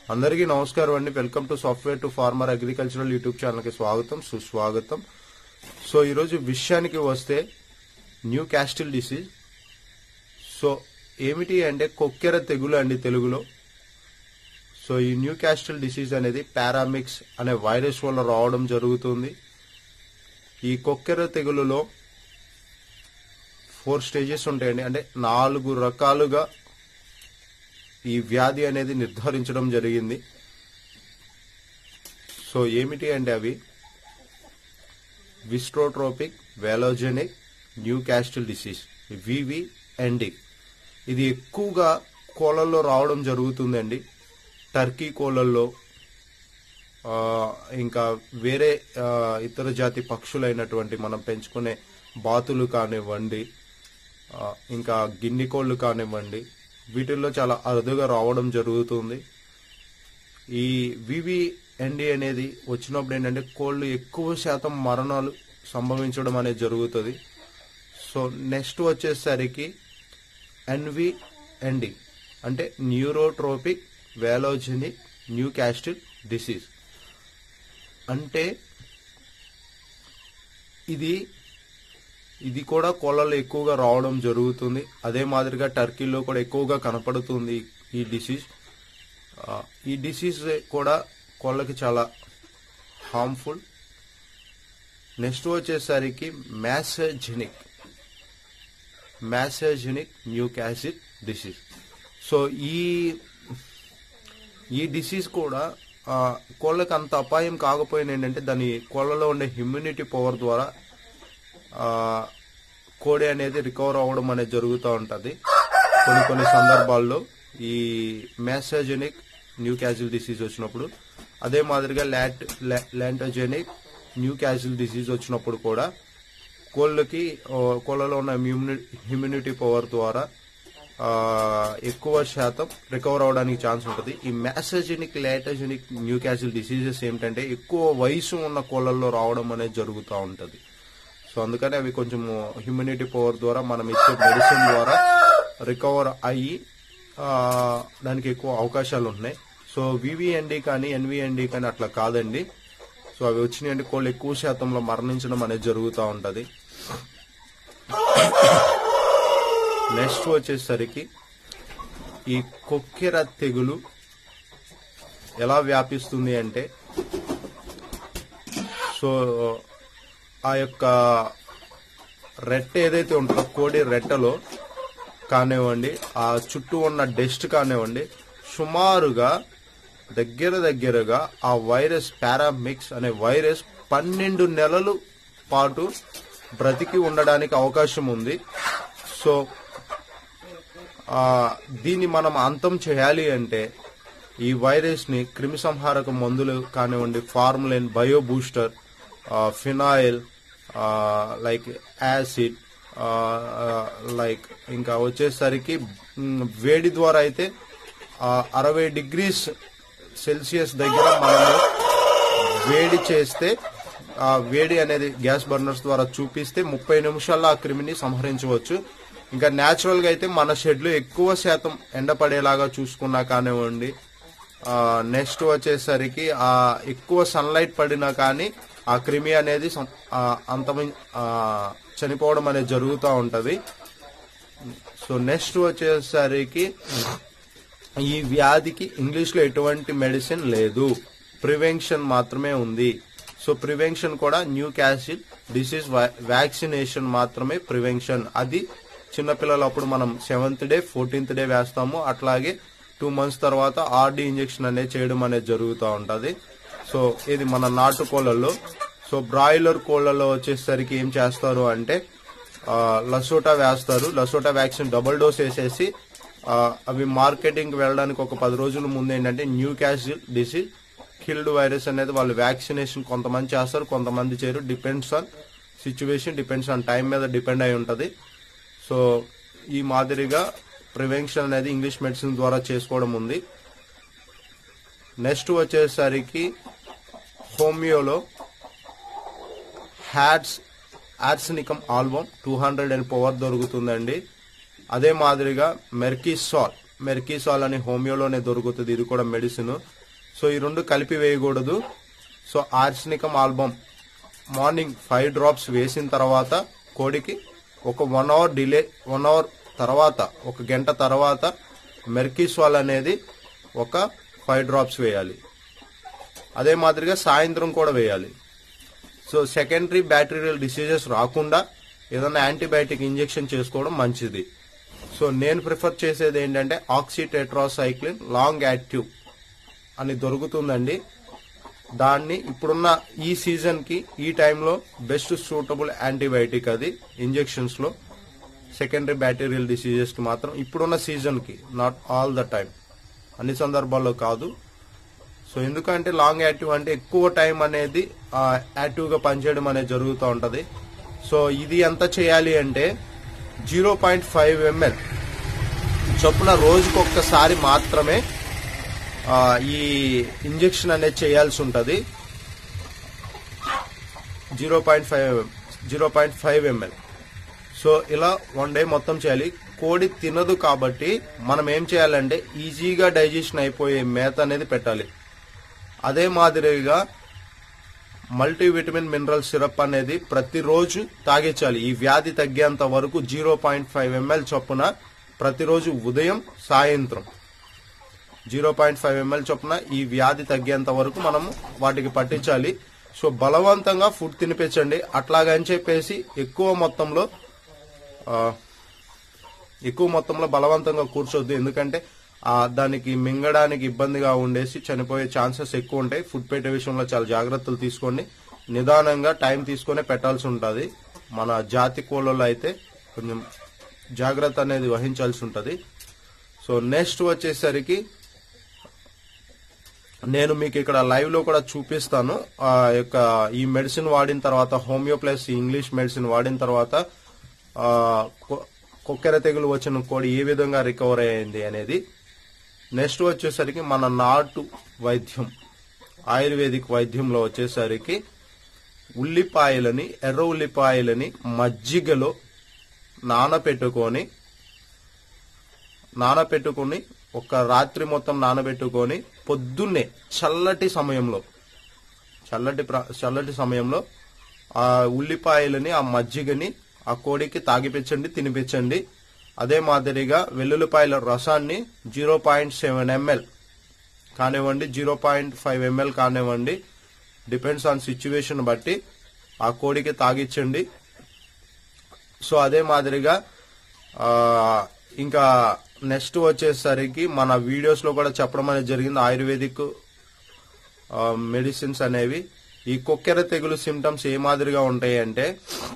అందరికీ నమస్కారం అండి welcome to software to farmer agricultural YouTube ఛానల్కి స్వాగతం సుస్వాగతం సో ఈరోజు విషయానికి వస్తే న్యూ క్యాస్టిల్ డిసీజ్ సో ఏమిటి అంటే కొక్కెర తెగులు అండి తెలుగులో సో ఈ న్యూ క్యాస్టిల్ డిసీజ్ అనేది పారామిక్స్ అనే వైరస్ వల్ల రావడం జరుగుతుంది ఈ కొక్కెర తెగులులో ఫోర్ స్టేజెస్ ఉంటాయండి అంటే నాలుగు రకాలుగా ఈ వ్యాధి అనేది నిర్ధారించడం జరిగింది సో ఏమిటి అంటే అవి viscerotropic velogenic Newcastle disease VVND ఇది ఎక్కువగా కోళ్ళల్లో రావడం జరుగుతుందండి టర్కీ కోళ్ళల్లో ఆ, ఇంకా వేరే ఆ, ఇతర జాతి పక్షులైనటువంటి మనం పెంచుకునే బాతులు కానివ్వండి ఆ, ఇంకా గిన్నె కోళ్ళు కానివ్వండి వీటిల్లో చాలా అరుదుగా రావడం జరుగుతుంది ఈ వివిఎన్డి అనేది వచ్చినప్పుడు ఏంటంటే కోళ్ళు ఎక్కువ శాతం మరణాలు సంభవించడం అనేది జరుగుతుంది సో నెక్స్ట్ వచ్చేసరికి ఎన్విఎన్డి అంటే neurotropic velogenic Newcastle disease అంటే ఇది ఇది కూడా కోళ్ళలో ఎక్కువగా రావడం జరుగుతుంది అదే మాదిరిగా టర్కీలో కూడా ఎక్కువగా కనపడుతుంది ఈ డిసీజ్ ఆ, ఈ డిసీజ్ కూడా కోళ్ళకి చాలా హార్మ్ఫుల్ నెక్స్ట్ వచ్చేసరికి mesogenic mesogenic Newcastle disease so ఈ ఈ డిసీజ్ కూడా ఆ, కోళ్ళకి అంత అపాయం కాకపోయినా ఏంటంటే దాని కోళ్ళలో ఉండే ఇమ్యూనిటీ పవర్ ద్వారా ఆ, కోడి అనేది రికవర్ అవ్వడం అనేది జరుగుతూ ఉంటుంది కొన్ని కొన్ని సందర్భాల్లో ఈ మ్యాసజెనిక్ న్యూ క్యాజిల్ డిసీజ్ వచ్చినప్పుడు అదే మాదిరిగా లాట్ లాంటోజెనిక్ న్యూ క్యాజిల్ డిసీజ్ వచ్చినప్పుడు కూడా కోళ్ళకి ఆ, కోళ్ళలో ఉన్న ఇమ్యూని ఇమ్యూనిటీ పవర్ ద్వారా ఆ, ఎక్కువ శాతం రికవర్ అవడానికి ఛాన్స్ ఉంటుంది ఈ mesogenic lentogenic Newcastle diseases ఏమిటంటే ఎక్కువ వయసు ఉన్న కోళ్ళల్లో రావడం అనేది జరుగుతూ ఉంటుంది సో అందుకని అవి కొంచెం హ్యూమినిటీ పవర్ ద్వారా మనం ఇచ్చే మెడిసిన్ ద్వారా రికవర్ అయ్యి ఆ, దానికి ఎక్కువ అవకాశాలు ఉన్నాయి సో వివిఎన్డి కానీ ఎన్విఎన్డి కానీ అట్లా కాదండి సో అవి వచ్చినాయంటే కోళ్ళు ఎక్కువ శాతంలో మరణించడం అనేది జరుగుతూ ఉంటుంది నెక్స్ట్ వచ్చేసరికి ఈ కొక్కెర తెగులు ఎలా వ్యాపిస్తుంది అంటే సో ఆ యొక్క రెట్ట ఏదైతే ఉంటుందో కోడి రెట్టలో కానివ్వండి ఆ చుట్టూ ఉన్న డస్ట్ కానివ్వండి సుమారుగా దగ్గర దగ్గరగా ఆ వైరస్ పారామిక్స్ అనే వైరస్ పన్నెండు నెలలు పాటు బ్రతికి ఉండడానికి అవకాశం ఉంది సో ఆ, దీన్ని మనం అంతం చేయాలి అంటే ఈ వైరస్ ని క్రిమి సంహారక మందులు కానివ్వండి formalin bio booster phenyl like acid like ఇంకా వచ్చేసరికి మ్, వేడి ద్వారా అయితే ఆ, అరవై డిగ్రీస్ సెల్సియస్ దగ్గర మనము వేడి చేస్తే ఆ వేడి అనేది గ్యాస్ బర్నర్స్ ద్వారా చూపిస్తే ముప్పై నిమిషాల్లో ఆ క్రిమిని సంహరించవచ్చు ఇంకా న్యాచురల్ గా అయితే మన షెడ్లు ఎక్కువ శాతం ఎండ పడేలాగా చూసుకున్నా కానివ్వండి నెక్స్ట్ వచ్చేసరికి ఆ ఎక్కువ సన్లైట్ పడినా కానీ ఆ క్రిమి అనేది సం- ఆ, అంతమి ఆ, చనిపోవడం అనేది జరుగుతూ ఉంటది సో నెక్స్ట్ వచ్చేసరికి ఈ వ్యాధికి ఇంగ్లీష్ లో ఎటువంటి మెడిసిన్ లేదు ప్రివెన్షన్ మాత్రమే ఉంది సో ప్రివెన్షన్ కూడా న్యూ క్యాసిడ్ డిసీజ్ వ్యాక్సినేషన్ మాత్రమే ప్రివెన్షన్ అది చిన్నపిల్లలు అప్పుడు మనం సెవెంత్ డే ఫోర్టీన్త్ డే వేస్తాము అట్లాగే టూ మంత్స్ తర్వాత ఆర్డీ ఇంజెక్షన్ అనేది చేయడం అనేది జరుగుతూ ఉంటది సో ఇది మన నాటు కోళ్ళల్లో సో బ్రాయిలర్ కోళ్ళలో వచ్చేసరికి ఏం చేస్తారు అంటే ఆ, లసోటా వేస్తారు లసోటా వ్యాక్సిన్ డబుల్ డోస్ వేసేసి ఆ, అవి మార్కెటింగ్ వెళ్ళడానికి ఒక పది రోజుల ముందు ఏంటంటే Newcastle disease killed virus అనేది వాళ్ళు వ్యాక్సినేషన్ కొంతమంది చేస్తారు కొంతమంది చేయరు depends on situation depends on time మీద డిపెండ్ అయి ఉంటది సో ఈ మాదిరిగా ప్రివెన్షన్ అనేది ఇంగ్లీష్ మెడిసిన్ ద్వారా చేసుకోవడం ఉంది నెక్స్ట్ వచ్చేసరికి హోమియోలో హ్యాడ్స్ arsenicum album two hundred and power దొరుకుతుందండి అదే మాదిరిగా మెర్కిసాల్ మెర్కీసాల్ అని హోమియోలోనే దొరుకుతుంది ఇది కూడా మెడిసిన్ సో ఈ రెండు కలిపి వేయకూడదు so arsenicum album morning five drops వేసిన తర్వాత కోడికి ఒక one hour delay one hour తర్వాత ఒక గంట తర్వాత మెర్కీస్వాల్ అనేది ఒక ఫైవ్ డ్రాప్స్ వేయాలి అదే మాదిరిగా సాయంత్రం కూడా వేయాలి సో సెకండరీ బ్యాక్టీరియల్ డిసీజెస్ రాకుండా ఏదైనా యాంటీబయాటిక్ ఇంజెక్షన్ చేసుకోవడం మంచిది సో నేను ప్రిఫర్ చేసేది ఏంటంటే ఆక్సిటెట్రాసైక్లిన్ లాంగ్ యాక్టివ్ అని దొరుకుతుందండి దాన్ని ఇప్పుడున్న ఈ సీజన్ కి ఈ టైంలో బెస్ట్ సూటబుల్ యాంటీబయాటిక్ అది ఇంజెక్షన్స్ లో సెకండరీ బ్యాక్టీరియల్ డిసీజెస్ కి మాత్రం ఇప్పుడున్న సీజన్ కి నాట్ ఆల్ ద టైం అన్ని సందర్భాల్లో కాదు సో ఎందుకంటే లాంగ్ యాక్టివ్ అంటే ఎక్కువ టైం అనేది యాక్టివ్ గా పనిచేయడం అనేది జరుగుతూ ఉంటది సో ఇది ఎంత చేయాలి అంటే జీరో పాయింట్ ఫైవ్ ఎంఎల్ చొప్పున రోజుకు ఒక్కసారి మాత్రమే ఆ, ఈ ఇంజెక్షన్ అనేది చేయాల్సి ఉంటుంది zero point five zero point five ML so ఇలా వన్ డే మొత్తం చేయాలి కోడి తినదు కాబట్టి మనం ఏం చేయాలంటే ఈజీగా డైజెషన్ అయిపోయే మేత అనేది పెట్టాలి అదే మాదిరిగా మల్టీవిటమిన్ మినరల్ సిరప్ అనేది ప్రతిరోజు తాగించాలి ఈ వ్యాధి తగ్గేంత వరకు జీరో పాయింట్ ఫైవ్ ఎంఎల్ చొప్పున ప్రతిరోజు ఉదయం సాయంత్రం జీరో పాయింట్ ఫైవ్ ఎంఎల్ చొప్పున ఈ వ్యాధి తగ్గేంత వరకు మనం వాటికి పట్టించాలి సో బలవంతంగా ఫుడ్ తినిపించండి అట్లాగని చెప్పేసి ఎక్కువ మొత్తంలో ఆ, ఎక్కువ మొత్తంలో బలవంతంగా కూర్చోద్దు ఎందుకంటే ఆ, దానికి మింగడానికి ఇబ్బందిగా ఉండేసి చనిపోయే ఛాన్సెస్ ఎక్కువ ఉంటాయి ఫుడ్ పెట్టే విషయంలో చాలా జాగ్రత్తలు తీసుకోండి నిదానంగా టైం తీసుకొని పెట్టాల్సి ఉంటుంది మన జాతి కోళ్ళలో అయితే కొంచెం జాగ్రత్త అనేది వహించాల్సి ఉంటుంది సో నెక్స్ట్ వచ్చేసరికి నేను మీకు ఇక్కడ లైవ్ లో కూడా చూపిస్తాను ఆ యొక్క ఈ మెడిసిన్ వాడిన తర్వాత హోమియో ప్లస్ ఇంగ్లీష్ మెడిసిన్ వాడిన తర్వాత ఆ, కొ- కొక్కెర తెగులు వచ్చిన కోడి ఏ విధంగా రికవర్ అయ్యింది అనేది నెక్స్ట్ వచ్చేసరికి మన నాటు వైద్యం ఆయుర్వేదిక్ వైద్యంలో వచ్చేసరికి ఉల్లిపాయలని ఎర్ర ఉల్లిపాయలని మజ్జిగలో నానపెట్టుకొని నానబెట్టుకుని ఒక రాత్రి మొత్తం నానబెట్టుకొని పొద్దున్నే చల్లటి సమయంలో చల్లటి ప్ర- చల్లటి సమయంలో ఆ ఉల్లిపాయలని ఆ మజ్జిగని ఆ కోడికి తాగిపించండి తినిపించండి అదే మాదిరిగా వెల్లుల్లిపాయల రసాన్ని జీరో పాయింట్ సెవెన్ ఎంఎల్ కానివ్వండి జీరో పాయింట్ ఫైవ్ ఎంఎల్ కానివ్వండి డిపెండ్స్ ఆన్ సిచ్యువేషన్ బట్టి ఆ కోడికి తాగిచ్చండి సో అదే మాదిరిగా ఆ, ఇంకా నెక్స్ట్ వచ్చేసరికి మన వీడియోస్ లో కూడా చెప్పడం అనేది జరిగింది ఆయుర్వేదిక్ మెడిసిన్స్ అనేవి ఈ కొక్కెర తెగులు సిమ్టమ్స్ ఏ మాదిరిగా ఉంటాయి అంటే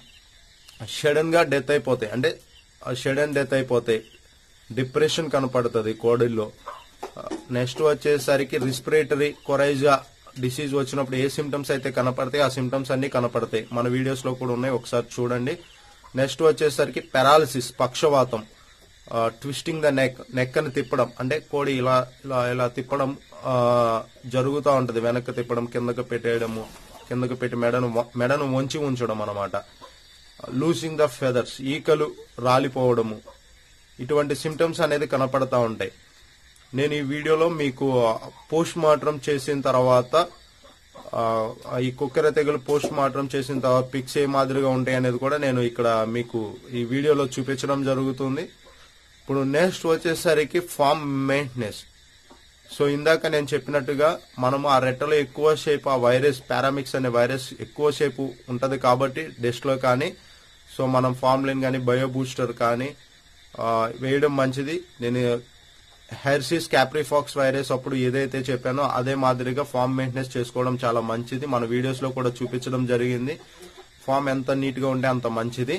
సడన్ గా డెత్ అయిపోతాయి అంటే సడన్ డెత్ అయిపోతాయి డిప్రెషన్ కనపడుతుంది కోడిల్లో నెక్స్ట్ వచ్చేసరికి రెస్పిరేటరీ కొరైజా డిసీజ్ వచ్చినప్పుడు ఏ సిమ్టమ్స్ అయితే కనపడతాయి ఆ సిమ్టమ్స్ అన్ని కనపడతాయి మన వీడియోస్ లో కూడా ఉన్నాయి ఒకసారి చూడండి నెక్స్ట్ వచ్చేసరికి పెరాలసిస్ పక్షవాతం ట్విస్టింగ్ ద నెక్ నెక్ అని తిప్పడం అంటే కోడి ఇలా ఇలా ఇలా తిప్పడం ఆ, జరుగుతూ ఉంటది వెనక్కి తిప్పడం కిందకు పెట్టేయడము కిందకు పెట్టి మెడను వ- మెడను వంచి ఉంచడం అన్నమాట లూసింగ్ ద ఫెదర్స్ ఈకలు రాలిపోవడము ఇటువంటి సిమ్టమ్స్ అనేది కనపడతా ఉంటాయి నేను ఈ వీడియోలో మీకు పోస్ట్ మార్టం చేసిన తర్వాత ఆ, ఈ కుక్కర తెగులు పోస్ట్ మార్టం చేసిన తర్వాత పిక్స్ ఏ మాదిరిగా ఉంటాయి అనేది కూడా నేను ఇక్కడ మీకు ఈ వీడియోలో చూపించడం జరుగుతుంది ఇప్పుడు నెక్స్ట్ వచ్చేసరికి ఫామ్ మెయింటెనెన్స్ సో ఇందాక నేను చెప్పినట్టుగా మనం ఆ రెట్టలో ఎక్కువ సేపు ఆ వైరస్ పారామిక్స్ అనే వైరస్ ఎక్కువ సేపు ఉంటది కాబట్టి డెస్ట్ లో కానీ సో మనం ఫార్మ్లిన్ కానీ బయో బూస్టర్ కానీ ఆ, వేయడం మంచిది నేను హెర్సిస్ క్యాప్రిఫాక్స్ వైరస్ అప్పుడు ఏదైతే చెప్పానో అదే మాదిరిగా ఫామ్ మెయింటెనెన్స్ చేసుకోవడం చాలా మంచిది మన వీడియోస్ లో కూడా చూపించడం జరిగింది ఫామ్ ఎంత నీట్ గా ఉంటే అంత మంచిది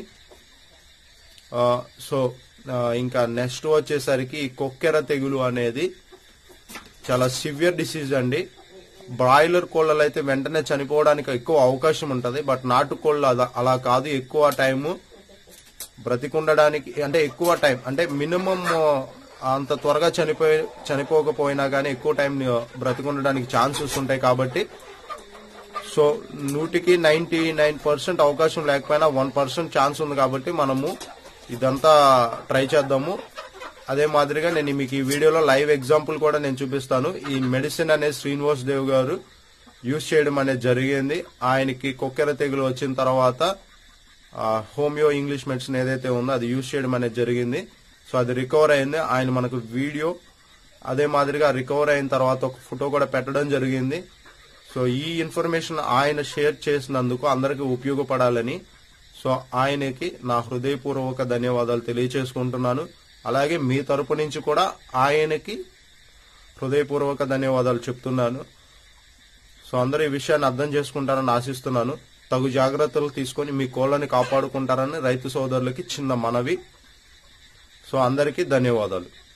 ఆ, సో ఆ, ఇంకా నెక్స్ట్ వచ్చేసరికి ఈ కొక్కెర తెగులు అనేది చాలా సివియర్ డిసీజ్ అండి బ్రాయిలర్ కోళ్ళలో అయితే వెంటనే చనిపోవడానికి ఎక్కువ అవకాశం ఉంటది బట్ నాటు కోళ్ళు అలా- అలా కాదు ఎక్కువ టైము బ్రతికుండడానికి అంటే ఎక్కువ టైం అంటే మినిమం అంత త్వరగా చనిపోయి చనిపోకపోయినా కానీ ఎక్కువ టైం బ్రతికుండడానికి ఛాన్సెస్ ఉంటాయి కాబట్టి సో నూటికి నైన్టీ నైన్ పర్సెంట్ అవకాశం లేకపోయినా వన్ పర్సెంట్ ఛాన్స్ ఉంది కాబట్టి మనము ఇదంతా ట్రై చేద్దాము అదే మాదిరిగా నేను మీకు ఈ వీడియోలో లైవ్ ఎగ్జాంపుల్ కూడా నేను చూపిస్తాను ఈ మెడిసిన్ అనే శ్రీనివాస్ దేవ్ గారు యూజ్ చేయడం అనేది జరిగింది ఆయనకి కొక్కెర తెగులు వచ్చిన తర్వాత ఆ, హోమియో ఇంగ్లీష్ మెడిసిన్ ఏదైతే ఉందో అది యూజ్ చేయడం అనేది జరిగింది సో అది రికవర్ అయింది ఆయన మనకు వీడియో అదే మాదిరిగా రికవర్ అయిన తర్వాత ఒక ఫోటో కూడా పెట్టడం జరిగింది సో ఈ ఇన్ఫర్మేషన్ ఆయన షేర్ చేసినందుకు అందరికీ ఉపయోగపడాలని సో ఆయనకి నా హృదయపూర్వక ధన్యవాదాలు తెలియచేసుకుంటున్నాను అలాగే మీ తరపు నుంచి కూడా ఆయనకి హృదయపూర్వక ధన్యవాదాలు చెప్తున్నాను సో అందరూ ఈ విషయాన్ని అర్థం చేసుకుంటారని ఆశిస్తున్నాను తగు జాగ్రత్తలు తీసుకొని మీ కోళ్ళని కాపాడుకుంటారని రైతు సోదరులకి చిన్న మనవి సో అందరికీ ధన్యవాదాలు